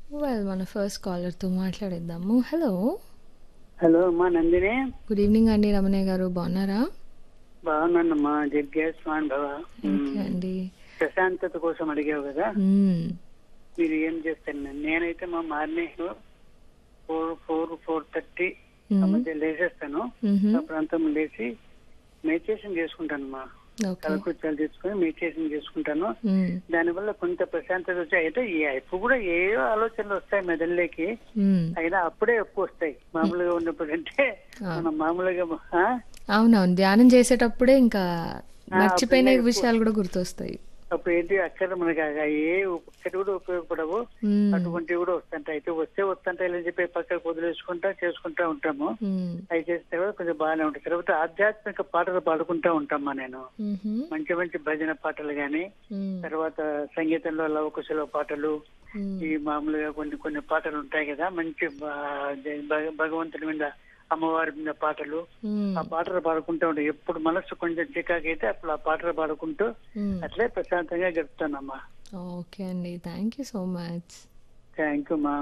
Well మన first కాలర్తో మాట్లాడేద్దాము హలో హలో అమ్మా నందిని గుడ్ ఈవినింగ్ అండి రమణయ్య గారు బాగున్నారా బాగున్నానమ్మా జగ్గేశ్వాన్ భవ ఓకే అండి ప్రశాంతత కోసం అడిగావు కదా మ్మ్. మీరు ఏం చేస్తారు నేనైతే మా morning four four four thirty మ్మ్. మధ్య లేచేస్తాను మ్మ్హ. ఆ ప్రాంతం లేచి మెడిటేషన్ చేసుకుంటానమ్మా ఓకే కలకృత్యాలు తీసుకొని మెడిటేషన్ చేసుకుంటాను మ్మ్. దానివల్ల కొంత ప్రశాంతత వచ్చాయి అయితే ఈ- ఇప్పుడు కూడా ఏవో ఆలోచనలు వస్తాయి మెదడులోకి మ్మ్. అయినా అప్పుడే ఎక్కువ వస్తాయి మామూలుగా ఉన్నప్పుడు అంటే ఆ. మనం మామూలుగా ఆ? అవునవును ధ్యానం చేసేటప్పుడే ఇంకా మర్చిపోయిన అప్పుడే విషయాలు కూడా గుర్తొస్తాయి అప్పుడు ఏంటి అక్కడ మనకి ఆ ఏ ఒక్కటి కూడా ఉపయోగపడవు మ్మ్. అటువంటివి కూడా వస్తుంటాయి అయితే వస్తే వస్తుంటాయి అని చెప్పి పక్కకు వదిలేసుకుంటా చేసుకుంటా ఉంటాము మ్మ్. అవి చేస్తే కూడా కొంచెం బాగానే ఉంటాయి తర్వాత ఆధ్యాత్మిక పాటలు పాడుకుంటా ఉంటామ్మా నేను మ్మ్హ. మంచి మంచి భజన పాటలు గాని మ్మ్. తర్వాత సంగీతంలో లవకుశల పాటలు మ్మ్. ఈ మామూలుగా కొన్ని కొన్ని పాటలు ఉంటాయి కదా మంచి భ- భగ- భగవంతుడి మీద అమ్మవారి మీద పాటలు మ్మ్. ఆ పాటలు పాడుకుంటూ ఉంటాయి ఎప్పుడు మనస్సు కొంచెం చికాకైతే అప్పుడు ఆ పాటలు పాడుకుంటూ మ్మ్. అట్లే ప్రశాంతంగా గడుపుతానమ్మా ఓకే అండి thank you so much thank you మా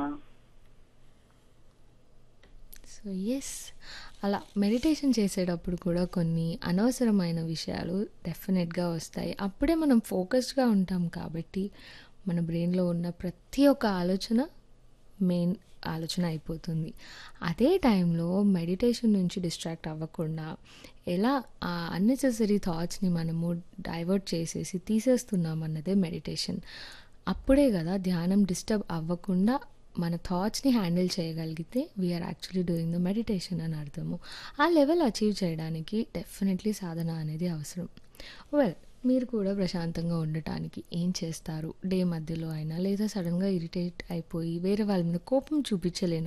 సో ఎస్ అలా మెడిటేషన్ చేసేటప్పుడు కూడా కొన్ని అనవసరమైన విషయాలు డెఫినెట్గా వస్తాయి అప్పుడే మనం ఫోకస్డ్గా ఉంటాం కాబట్టి మన బ్రెయిన్లో ఉన్న ప్రతి ఒక్క ఆలోచన మెయిన్ ఆలోచన అయిపోతుంది అదే టైంలో మెడిటేషన్ నుంచి డిస్ట్రాక్ట్ అవ్వకుండా ఎలా ఆ అన్నెసెసరీ థాట్స్ని మనము డైవర్ట్ చేసేసి తీసేస్తున్నాం అన్నదే మెడిటేషన్ అప్పుడే కదా ధ్యానం డిస్టర్బ్ అవ్వకుండా మన థాట్స్ని హ్యాండిల్ చేయగలిగితే we are actually doing the meditation అని అర్థము ఆ లెవెల్ అచీవ్ చేయడానికి డెఫినెట్లీ సాధన అనేది అవసరం వెల్ మీరు కూడా ప్రశాంతంగా ఉండటానికి ఏం చేస్తారు డే మధ్యలో అయినా లేదా సడన్గా ఇరిటేట్ అయిపోయి వేరే వాళ్ళ మీద కోపం చూపించలేను